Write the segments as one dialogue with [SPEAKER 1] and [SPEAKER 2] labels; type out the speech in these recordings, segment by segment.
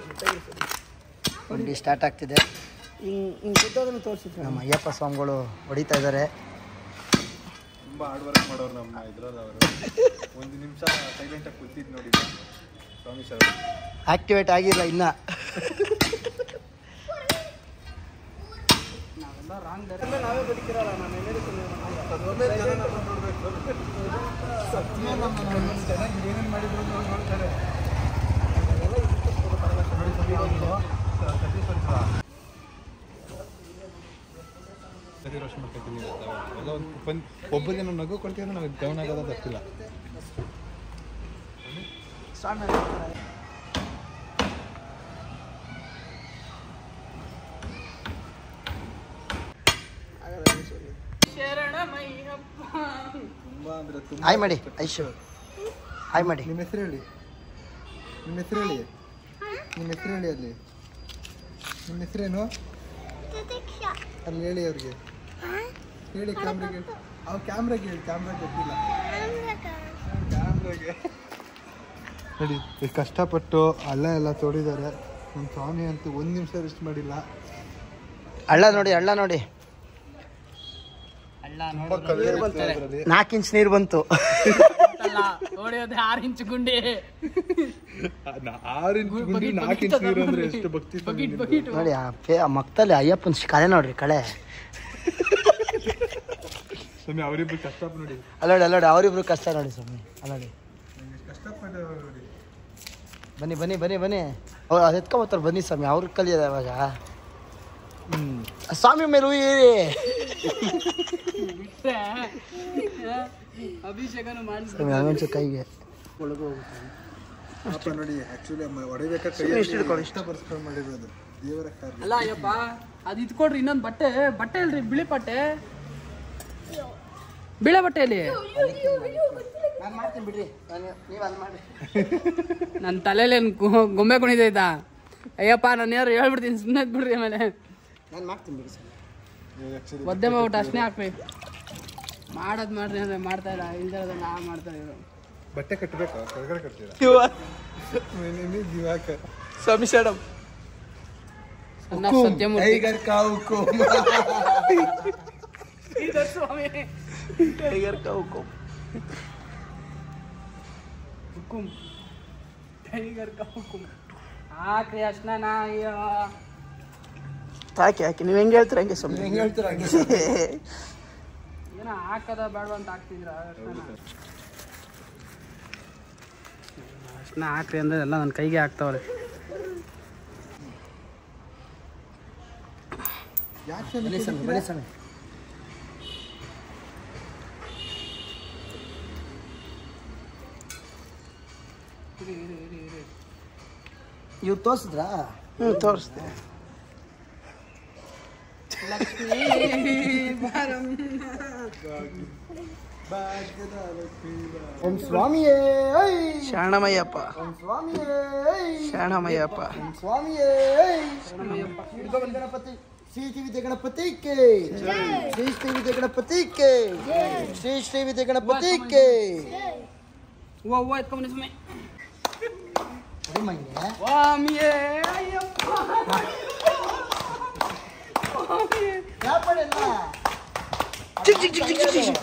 [SPEAKER 1] ಗುಂಡಿ ಸ್ಟಾರ್ಟ್ ಆಗ್ತಿದೆ
[SPEAKER 2] ಹಿಂಗೆ ಹಿಂಗೆ ಕುದ್ದೋದನ್ನು ತೋರಿಸಿದ್ರು
[SPEAKER 1] ನಮ್ಮ ಅಯ್ಯಪ್ಪ ಸ್ವಾಮಿಗಳು ಹೊಡಿತಾ ಇದ್ದಾರೆ
[SPEAKER 3] ತುಂಬಾ ಹಾರ್ಡ್ ವರ್ಕ್ ಮಾಡೋರು ನಮ್ಮ ಇದ್ರಲ್ಲಿ ಅವರು ಒಂದು ನಿಮಿಷ ಸೈಲೆಂಟಾಗಿ ಕೂತಿದ್ದು ನೋಡಿ ಸ್ವಾಮಿ ಸರ್
[SPEAKER 1] ಆಕ್ಟಿವೇಟ್ ಆಗಿಲ್ಲ ಇನ್ನ
[SPEAKER 2] ನಾವೆಲ್ಲ ರಾಂಗ್ ನಾವೇ ಬದುಕಿರಲ್ಲ ನಾನು ಎಲ್ಲರಿಗೂ
[SPEAKER 3] ಚೆನ್ನಾಗಿ ಏನೇನು ಮಾಡಿದ್ರು ನೋಡ್ತಾರೆ ಸರಿ ರೋಷನ್ ಮಾಡ್ಕೊತೀನಿ ಎಲ್ಲ ಒಂದು ಬಂದು ಒಬ್ಬರಿಗೆ ನಾವು ನಗು ಕೊಡ್ತೀವಿ ಅಂದ್ರೆ ನಾವು ಡೌನ್ ಆಗೋದು ಗೊತ್ತಿಲ್ಲ
[SPEAKER 2] ಸ್ವಾಮಿ
[SPEAKER 3] ತುಂಬಾ ಅಂದ್ರೆ ತುಂಬಾ
[SPEAKER 1] ಹಾಯ್ ಮಾಡಿ ಐಶು ಹಾಯ್ ಮಾಡಿ
[SPEAKER 3] ನಿಮ್ಮ ಹೆಸರು ಹೇಳಿ ನಿಮ್ಮ ಹೆಸರು ಹೇಳಿ ನಿಮ್ಮ ಹೆಸರು ಹೇಳಿ ಅಲ್ಲಿ ನಿಮ್ಮ ಹೆಸರೇನು ಅಲ್ಲಿ ಹೇಳಿ ಅವ್ರಿಗೆ ಹೇಳಿ ಕ್ಯಾಮ್ರಾಗೆ ಅವ್ರು ಕ್ಯಾಮ್ರಾಗೆ ಹೇಳಿ ಕ್ಯಾಮ್ರಾ ಗೊತ್ತಿಲ್ಲ ಕ್ಯಾಮ್ರಾಗೆ ನೋಡಿ ಎಷ್ಟು ಕಷ್ಟಪಟ್ಟು ಅಲ್ಲ ಎಲ್ಲ ತೋಡಿದ್ದಾರೆ ನಮ್ಮ ಸ್ವಾಮಿ ಅಂತೂ ಒಂದು ನಿಮಿಷ ರೆಸ್ಟ್ ಮಾಡಿಲ್ಲ
[SPEAKER 1] ಹಳ್ಳ ನೋಡಿ ಹಳ್ಳ ನೋಡಿ
[SPEAKER 3] ತುಂಬ ಕಲ್ಲು ಇರುತ್ತೆ ಅದ್ರಲ್ಲಿ.
[SPEAKER 1] ನಾಲ್ಕು ಇಂಚ್ ನೀರು ಬಂತು
[SPEAKER 2] ಹೊಡೆಯೋದೆ ಆರು ಇಂಚು ಗುಂಡಿ
[SPEAKER 3] ನಾ- ಆರು ಇಂಚ್ ಗುಂಡಿ ನಾಲ್ಕು ಇಂಚ್ ನೀರು ಅಂದ್ರೆ ಎಷ್ಟು ಭಕ್ತಿ ಸ್ವಾಮಿ ನಿಮ್ದು.
[SPEAKER 1] ನೋಡಿ ಆ ಪೇ ಆ ಮಕ್ಕದಲ್ಲಿ ಅಯ್ಯಪ್ಪನ ಶ್- ಕಲೆ ನೋಡ್ರಿ ಕಳೆ
[SPEAKER 3] ಸ್ವಾಮಿ ಅವರಿಬ್ರು ಕಷ್ಟಪಟ್ಟು ನೋಡಿ
[SPEAKER 1] ಅಲ್ಲೋಡಿ ಅಲ್ಲೋಡಿ ಅವರಿಬ್ರು ಕಷ್ಟ ನೋಡಿ ಸ್ವಾಮಿ ಅಲ್ಲೋಡಿ
[SPEAKER 3] ಕಷ್ಟಪಟ್ಟು ನೋಡಿ
[SPEAKER 1] ಬನ್ನಿ ಬನ್ನಿ ಬನ್ನಿ ಬನ್ನಿ ಅವ್ರು ಅದು ಎತ್ಕೊಂಬತ್ತಾರೆ ಬನ್ನಿ ಸ್ವಾಮಿ ಅವ್ರ ಕಲಿಯೋದ ಇವಾಗ ಹ್ಮ್ ಸ್ವಾಮಿ ಮೇಲೆ ಉಯ್ಯಿರಿ
[SPEAKER 2] ಅಭಿಷೇಕನು ಮಾಡಿ
[SPEAKER 1] ಸ್ವಾಮಿ ಹಂಗಂಚು ಕೈಗೆ
[SPEAKER 3] ಪಾಪ ನೋಡಿ ಆಕ್ಚುಲಿ ಹೊಡಿಬೇಕಾದ್ರೆ ಇಷ್ಟ ಬರ್ಸ್ಕೊಂಡು ಮಾಡಿರೋದು ದೇವರ ಕಾರ್ಯ
[SPEAKER 2] ಅಲ್ಲ ಅಯ್ಯಪ್ಪ ಅದು ಇದ್ಕೊಡ್ರಿ ಇನ್ನೊಂದು ಬಟ್ಟೆ ಬಟ್ಟೆ ಅಲ್ರಿ ಬಿಳಿ ಬಟ್ಟೆ ಬಿಳೆ ಬಟ್ಟೆಯಲ್ಲಿ
[SPEAKER 1] ನಾನು ಮಾಡ್ತೀನಿ ಬಿಡ್ರಿ ನೀವು ಅದು ಮಾಡಿ
[SPEAKER 2] ನನ್ನ ತಲೆಯಲ್ಲಿ ಏನ್ ಗೊ- ಗೊಂಬೆ ಕುಣಿದೈತಾ ಅಯ್ಯಪ್ಪ ನಾನು ಯಾರು ಹೇಳ್ಬಿಡ್ತೀನಿ ಸುಮ್ಮನೆ ಬಿಡ್ರಿ ಆಮೇಲೆ
[SPEAKER 1] ನಾನು ಮಾಡ್ತೀನಿ ಬಿಡಿ ಸ್ವಾಮಿ
[SPEAKER 3] ಆಕ್ಚುಲಿ
[SPEAKER 2] ಒದ್ದೆ ಮಾಡ್ಬಿಟ್ಟು ಅಷ್ಟೇ ಹಾಕ್ಬೇಕು ಮಾಡೋದು ಮಾಡ್ರಿ ಅಂದ್ರೆ ಮಾಡ್ತಾ ಇಲ್ಲ ಇಲ್ದಿರೋದು ನಾ ಮಾಡ್ತಾ ಇರೋ
[SPEAKER 3] ಬಟ್ಟೆ ಕಟ್ಟಬೇಕಾ ಕೆಳಗಡೆ ಕಟ್ತೀರಾ ದಿವಾಕ
[SPEAKER 2] ಸ್ವಾಮಿ ಶರಣಂ ಸಣ್ಣ ಸತ್ಯಮೂರ್ತಿ
[SPEAKER 3] ಟೈಗರ್ ಕಾವು
[SPEAKER 2] ಸ್ವಾಮಿ
[SPEAKER 1] ಟೈಗರ್ ಕೌಕು
[SPEAKER 2] ಹುಕುಂ ಟೈಗರ್ ಕಾ ಹುಕುಂ ಹಾಕ್ರಿ ಅಷ್ಟನ ಅಯ್ಯೋ
[SPEAKER 1] ಹಾಕಿ ಹಾಕಿ ನೀವು ಹೆಂಗೆ ಹೇಳ್ತೀರ ಹಂಗೆ ಸ್ವಾಮಿ
[SPEAKER 3] ಹೆಂಗ್ ಹೇಳ್ತೀರ ಹಂಗೆ
[SPEAKER 2] ಏನೋ ಹಾಕದ ಬೇಡ ಅಂತ ಹಾಕ್ತಿದ್ರ ಅಷ್ಟನ ಅಷ್ಟನ ಹಾಕ್ರಿ ಅಂದ್ರೆ ಎಲ್ಲ ನನ್ನ ಕೈಗೆ ಹಾಕ್ತಾವ್ರೆ
[SPEAKER 3] ಯಾಕೆ
[SPEAKER 1] ಬನ್ನಿ ಸ್ವಾಮಿ ಬನ್ನಿ ಸ್ವಾಮಿ ಇವ್ರು ತೋರಿಸಿದ್ರಾ ಹ್ಞೂ ತೋರಿಸ್ದೆ
[SPEAKER 2] ಲಕ್ಷ್ಮೀ ಬಾರಮ್ಮ.
[SPEAKER 3] ಭಾಗ್ಯದ ಲಕ್ಷ್ಮೀ
[SPEAKER 1] ಓಂ ಸ್ವಾಮಿಯೇ ಐ
[SPEAKER 2] ಶರಣಮಯ್ಯಪ್ಪ
[SPEAKER 1] ಓಂ ಸ್ವಾಮಿಯೇ ಐ
[SPEAKER 2] ಶರಣಮಯ್ಯಪ್ಪ
[SPEAKER 1] ಓಂ ಸ್ವಾಮಿಯೇ ಐ ಹಿಡ್ಕೊ ಬಂದ್ ಗಣಪತಿ ಶ್ರೀ ಶ್ರೀ ವಿದ್ಯೆ ಗಣಪತಿ ಕೆ ಶ್ರೀ ಶ್ರೀ ವಿದ್ಯೆ ಗಣಪತಿ ಕೆ ಶ್ರೀ ಶ್ರೀ ವಿದ್ಯೆ ಗಣಪತಿ ಕೆ
[SPEAKER 2] ಹೂವ ಹೂವ ಎತ್ಕೊಂಬನ್ನಿ ಸುಮ್ಮನೆ
[SPEAKER 1] ಅದೇ ಮಂಗೆ
[SPEAKER 2] ಸ್ವಾಮಿಯೇ ಅಯ್ಯಪ್ಪ ಸ್ವಾಮಿಯೇ.
[SPEAKER 1] ಯಾಪಡೆಲ್ಲ
[SPEAKER 2] ಚಿಕ್ ಚಿಕ್ ಚಿಕ್ ಚಿಕ್ ಚಿಕ್ ಚಿಕ್.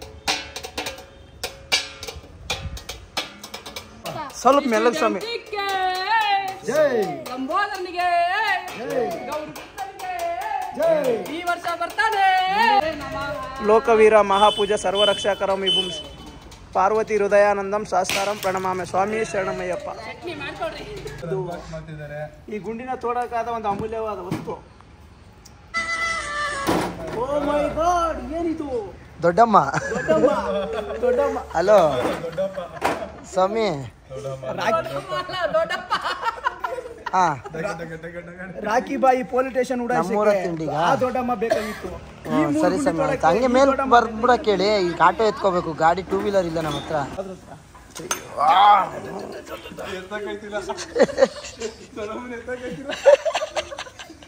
[SPEAKER 1] ಸ್ವಲ್ಪ ಮೆಲ್ಲಗ್ ಸ್ವಾಮಿ
[SPEAKER 2] ಜಯಂತಿಗೆ,
[SPEAKER 1] ಜೈ
[SPEAKER 2] ಲಂಬೋದರನಿಗೆ
[SPEAKER 1] ಜೈ
[SPEAKER 2] ಗೌರವನಿಗೆ,
[SPEAKER 1] ಜೈ
[SPEAKER 2] ಈ ವರ್ಷ ಬರ್ತಾನೆ ನಮಃ.
[SPEAKER 4] ಲೋಕವೀರ ಮಹಾಪೂಜ ಸರ್ವರಕ್ಷಕರಂ ವಿಭುಂ ಪಾರ್ವತಿ ಹೃದಯಾನಂದಂ ಶಾಸ್ತಾರಂ ಪ್ರಣಮಾಮೆ ಸ್ವಾಮಿ ಶರಣಮಯ್ಯಪ್ಪ
[SPEAKER 2] ಚಟ್ನಿ ಮಾಡ್ಕೊಡ್ರಿ
[SPEAKER 3] ಮಾಡ್ತಿದ್ದಾರೆ
[SPEAKER 4] ಈ ಗುಂಡಿನ ತೋಡಕ್ಕಾದ ಒಂದು ಅಮೂಲ್ಯವಾದ ವಸ್ತು ಓ ಮೈ ಗಾಡ್ ಏನಿದು
[SPEAKER 1] ದೊಡ್ಡಮ್ಮ
[SPEAKER 4] ದೊಡ್ಡಮ್ಮ
[SPEAKER 1] ಹಲೋ ಸ್ವಾಮಿ
[SPEAKER 2] ಅಲ್ಲ, ದೊಡ್ಡಪ್ಪ
[SPEAKER 1] ಹಾ
[SPEAKER 4] ರಾಖಿ ಬಾಯಿ ಪೊಲೀಸ್ ಸ್ಟೇಷನ್
[SPEAKER 1] ನಮ್ಮೂರ ತಿಂಡಿಗ
[SPEAKER 4] ಆ ದೊಡ್ಡಮ್ಮ ಬೇಕಾಗಿತ್ತು
[SPEAKER 1] ಹ್ಮ್, ಸರಿ ಸ್ವಾಮಿ ಆಯ್ತು ಹಂಗೆ ಮೇಲ್ ಬರ್ಬಿಡ ಕೇಳಿ ಈಗ ಆಟೋ ಎತ್ಕೋಬೇಕು ಗಾಡಿ ಟೂ ವೀಲರ್ ಇಲ್ಲ ನಮ್ಮ ಹತ್ರ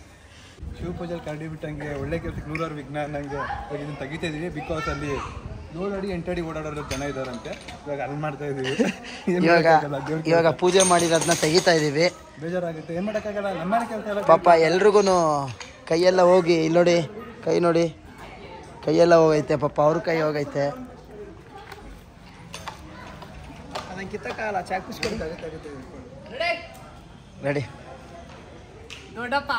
[SPEAKER 3] ಶಿವ ಪೂಜೆಲಿ ಕರಡಿ ಬಿಟ್ಟಂಗೆ ಒಳ್ಳೆ ಕೆಲಸಕ್ಕೆ ನೂರಾರು ವಿಜ್ಞಾನ ನಂಗೆ ಇವಾಗ ಇದನ್ನ ತೆಗಿತಾ ಇದೀವಿ ಬಿಕಾಸ್ ಅಲ್ಲಿ ಏಳು ಅಡಿ ಎಂಟು ಅಡಿ ಓಡಾಡೋರು ಜನ ಇದಾರಂತೆ ಇವಾಗ ಅಲ್ಲಿ ಮಾಡ್ತಾ ಇದೀವಿ ಏನ್
[SPEAKER 1] ಇವಾಗ
[SPEAKER 3] ಮಾಡಕ್ಕಾಗಲ್ಲ, ದೇವ್ರ್
[SPEAKER 1] ಇವಾಗ ಪೂಜೆ ಮಾಡಿರೋದನ್ನ ತೆಗಿತಾ ಇದೀವಿ
[SPEAKER 3] ಬೇಜಾರಾಗುತ್ತೆ ಏನ್ ಮಾಡಕ್ಕಾಗಲ್ಲ ನಮ್ಮನೆ ಕೆಲಸ ಎಲ್ಲ
[SPEAKER 1] ಪಾಪ ಎಲ್ರಿಗೂ ಕೈಯೆಲ್ಲ ಹೋಗಿ ಇಲ್ಲಿ ನೋಡಿ ಕೈ ನೋಡಿ ಕೈಯೆಲ್ಲ ಹೋಗೈತೆ ಪಾಪ ಅವ್ರ ಕೈ ಹೋಗೈತೆ
[SPEAKER 4] ಅದನ್ನ ಕಿತ್ತಕ್ಕಾಗಲ್ಲ ಚಾಕುಸ್ಕೊಂಡು
[SPEAKER 1] ರೆಡಿ
[SPEAKER 2] ನೋಡಪ್ಪ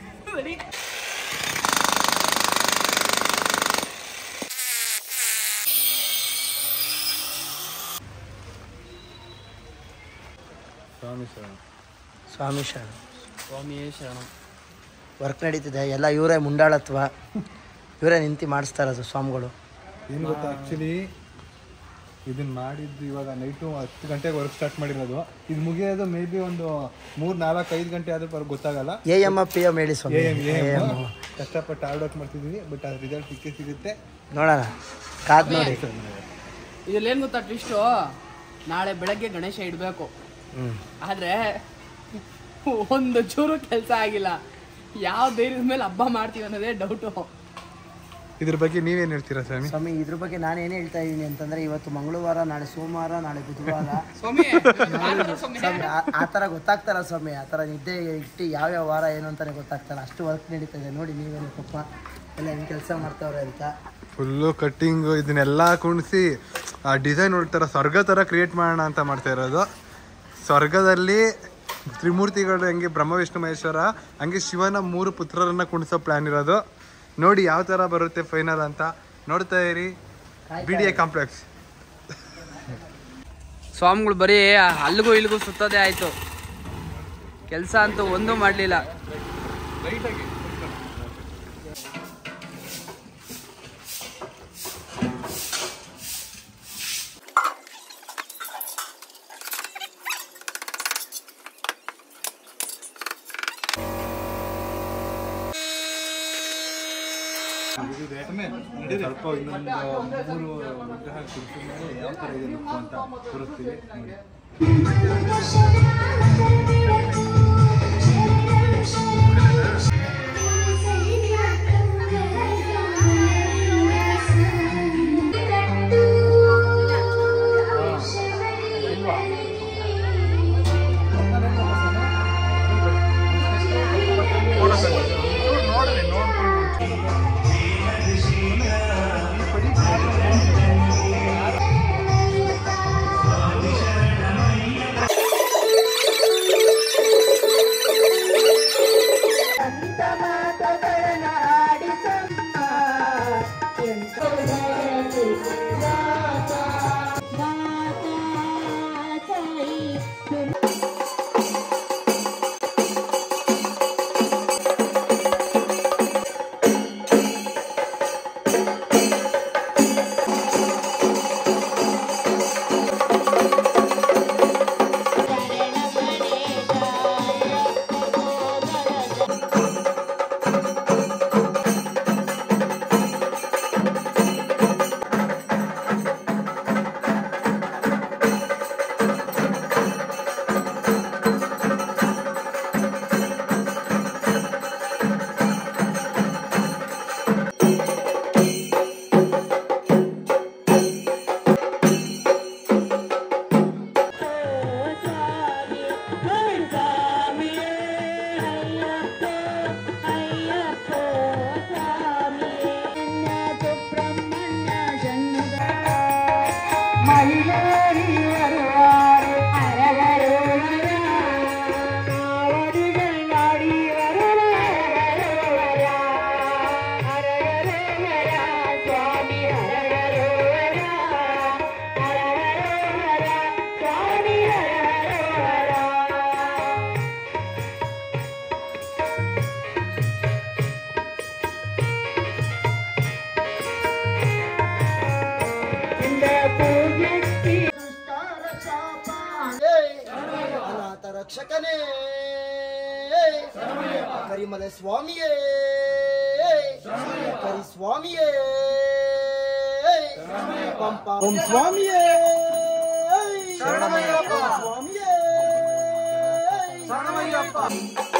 [SPEAKER 3] ಸ್ವಾಮಿ ಶರಣ
[SPEAKER 1] ಸ್ವಾಮಿ ಶರಣ
[SPEAKER 2] ಸ್ವಾಮಿಯೇ ಶರಣ
[SPEAKER 1] ವರ್ಕ್ ನಡೀತಿದೆ ಎಲ್ಲ ಇವರೇ ಮುಂಡಾಳತ್ವ ಇವರೇ ನಿಂತು ಮಾಡಿಸ್ತಾ ಇರೋದು ಸ್ವಾಮಿಗಳು
[SPEAKER 3] ಏನು ಗೊತ್ತಾ ಆ್ಯಕ್ಚುಲಿ ಇದನ್ನ ಮಾಡಿದ್ದು ಇವಾಗ ನೈಟು ಹತ್ತು ಗಂಟೆಗೆ ವರ್ಕ್ ಸ್ಟಾರ್ಟ್ ಮಾಡಿರೋದು ಇದು ಮುಗಿಯೋದು ಮೇ ಬಿ ಒಂದು ಮೂರು ನಾಲ್ಕು ಐದು ಗಂಟೆ ಆದ್ರೂ ಪರ್ ಗೊತ್ತಾಗಲ್ಲ
[SPEAKER 1] ಎ ಎಮ್ ಪಿ ಎಮ್ ಹೇಳಿ ಸ್ವಾಮಿ
[SPEAKER 3] A M A
[SPEAKER 1] A
[SPEAKER 3] M
[SPEAKER 1] M
[SPEAKER 3] ಕಷ್ಟಪಟ್ಟು ಹಾರ್ಡ್ ವರ್ಕ್ ಮಾಡ್ತಿದ್ದೀವಿ ಬಟ್ ಅದ್ರ ರಿಸಲ್ಟ್ ಸಿಕ್ಕೇ ಸಿಗುತ್ತೆ
[SPEAKER 1] ನೋಡೋಣ ಕಾದ್ ನೋಡಿ
[SPEAKER 2] ಇದ್ರಲ್ಲಿ ಏನ್ ಗೊತ್ತಾ ಟ್ವಿಸ್ಟು ನಾಳೆ ಬೆಳಗ್ಗೆ ಗಣೇಶ ಇಡಬೇಕು
[SPEAKER 1] ಹ್ಮ್
[SPEAKER 2] ಆದ್ರೆ ಒಂದು ಚೂರು ಕೆಲಸ ಆಗಿಲ್ಲ ಯಾವ ಧೈರ್ಯದ ಮೇಲೆ ಹಬ್ಬ ಮಾಡ್ತೀವಿ ಅನ್ನೋದೇ ಡೌಟು
[SPEAKER 3] ಇದ್ರ ಬಗ್ಗೆ ನೀವೇನು ಹೇಳ್ತೀರಾ ಸ್ವಾಮಿ
[SPEAKER 1] ಸ್ವಾಮಿ ಇದ್ರ ಬಗ್ಗೆ ನಾನು ಏನು ಹೇಳ್ತಾ ಇದ್ದೀನಿ ಅಂತಂದ್ರೆ ಇವತ್ತು ಮಂಗಳವಾರ ನಾಳೆ ಸೋಮವಾರ ನಾಳೆ ಬುಧವಾರ
[SPEAKER 2] ಸ್ವಾಮಿ
[SPEAKER 1] ಸ್ವಾಮಿ ಆ- ಆ ಥರ ಗೊತ್ತಾಗ್ತಾರ ಸ್ವಾಮಿ ಆ ಥರ ನಿದ್ದೆ ಇಟ್ಟು ಯಾವ್ಯಾವ ವಾರ ಏನು ಅಂತಾನೆ ಗೊತ್ತಾಗ್ತಾರ ಅಷ್ಟು ವರ್ಕ್ ನಡೀತಾ ಇದೆ ನೋಡಿ ನೀವೇನು ಪಪ್ಪ ಎಲ್ಲ ಹೆಂಗೆ ಕೆಲಸ ಮಾಡ್ತಾವ್ರೆ ಅಂತ
[SPEAKER 3] ಫುಲ್ಲು ಕಟ್ಟಿಂಗು ಇದನ್ನೆಲ್ಲ ಕುಣಿಸಿ ಆ ಡಿಸೈನ್ ನೋಡ್ತಾರ ಸ್ವರ್ಗ ಥರ ಕ್ರಿಯೇಟ್ ಮಾಡೋಣ ಅಂತ ಮಾಡ್ತಾ ಇರೋದು ಸ್ವರ್ಗದಲ್ಲಿ ತ್ರಿಮೂರ್ತಿಗಳು ಹೆಂಗೆ ಬ್ರಹ್ಮ ವಿಷ್ಣು ಮಹೇಶ್ವರ ಹಂಗೆ ಶಿವನ ಮೂರು ಪುತ್ರರನ್ನ ಕುಣಿಸೋ ಪ್ಲಾನ್ ಇರೋದು ನೋಡಿ ಯಾವ ಥರ ಬರುತ್ತೆ ಫೈನಲ್ ಅಂತ ನೋಡ್ತಾ ಇರಿ ಬಿ ಡಿ ಎ ಕಾಂಪ್ಲೆಕ್ಸ್
[SPEAKER 2] ಸ್ವಾಮಿಗಳು ಬರೀ ಅಲ್ಲಿಗೂ ಇಲ್ಲಿಗೂ ಸುತ್ತೋದೇ ಆಯ್ತು ಕೆಲಸ ಅಂತೂ ಒಂದೂ ಮಾಡಲಿಲ್ಲ
[SPEAKER 3] ಸ್ವಲ್ಪ ಇನ್ನೊಂದು ಮೂರು ವಿಗ್ರಹ ಕುರಿತು ಯಾವ ಥರ ಇದೆ look ಅಂತ ತೋರಿಸ್ತೀವಿ ನೋಡಿ
[SPEAKER 1] ಅನಾಥ ರಕ್ಷಕನೇ ಕರಿಮಲೆ ಸ್ವಾಮಿಯೇ ಕರಿ ಸ್ವಾಮಿಯೇ ಪಂಪ ಓಂ ಸ್ವಾಮಿಯೇ ಸ್ವಾಮಿಯೇ